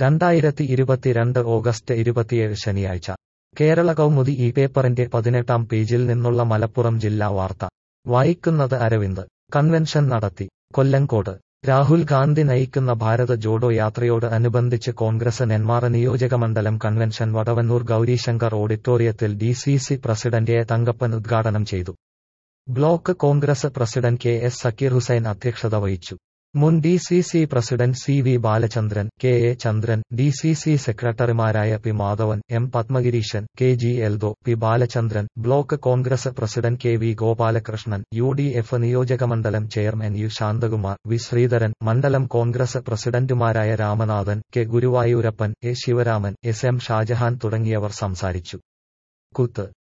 രണ്ടായിരത്തി ഇരുപത്തിരണ്ട് ഓഗസ്റ്റ് ഇരുപത്തിയേഴ് ശനിയാഴ്ച കേരള കൗമുദി ഈ പേപ്പറിന്റെ പതിനെട്ടാം പേജിൽ നിന്നുള്ള മലപ്പുറം ജില്ലാ വാർത്ത വായിക്കുന്നത് അരവിന്ദ് കൺവെൻഷൻ നടത്തി കൊല്ലങ്കോട് രാഹുൽ ഗാന്ധി നയിക്കുന്ന ഭാരത ജോഡോ യാത്രയോട് അനുബന്ധിച്ച് കോൺഗ്രസ് നെന്മാറ നിയോജകമണ്ഡലം കൺവെൻഷൻ വടവന്നൂർ ഗൗരീശങ്കർ ഓഡിറ്റോറിയത്തിൽ D C C president A Thankappan ഉദ്ഘാടനം ചെയ്തു block Congress president K S Zakir Hussain അധ്യക്ഷത വഹിച്ചു മുൻ D C C president C V Balachandran K A Chandran D C C സെക്രട്ടറിമാരായ P Madhavan M Padmagireesan K G Eldho P Balachandran block Congress president K V Gopalakrishnan U D F നിയോജകമണ്ഡലം chairman U Santhakumar V Sreedharan മണ്ഡലം കോൺഗ്രസ് പ്രസിഡന്റുമാരായ Ramanathan K Guruvayurappan A Sivaraman S M Shah Jahan തുടങ്ങിയവർ സംസാരിച്ചു കുത്ത്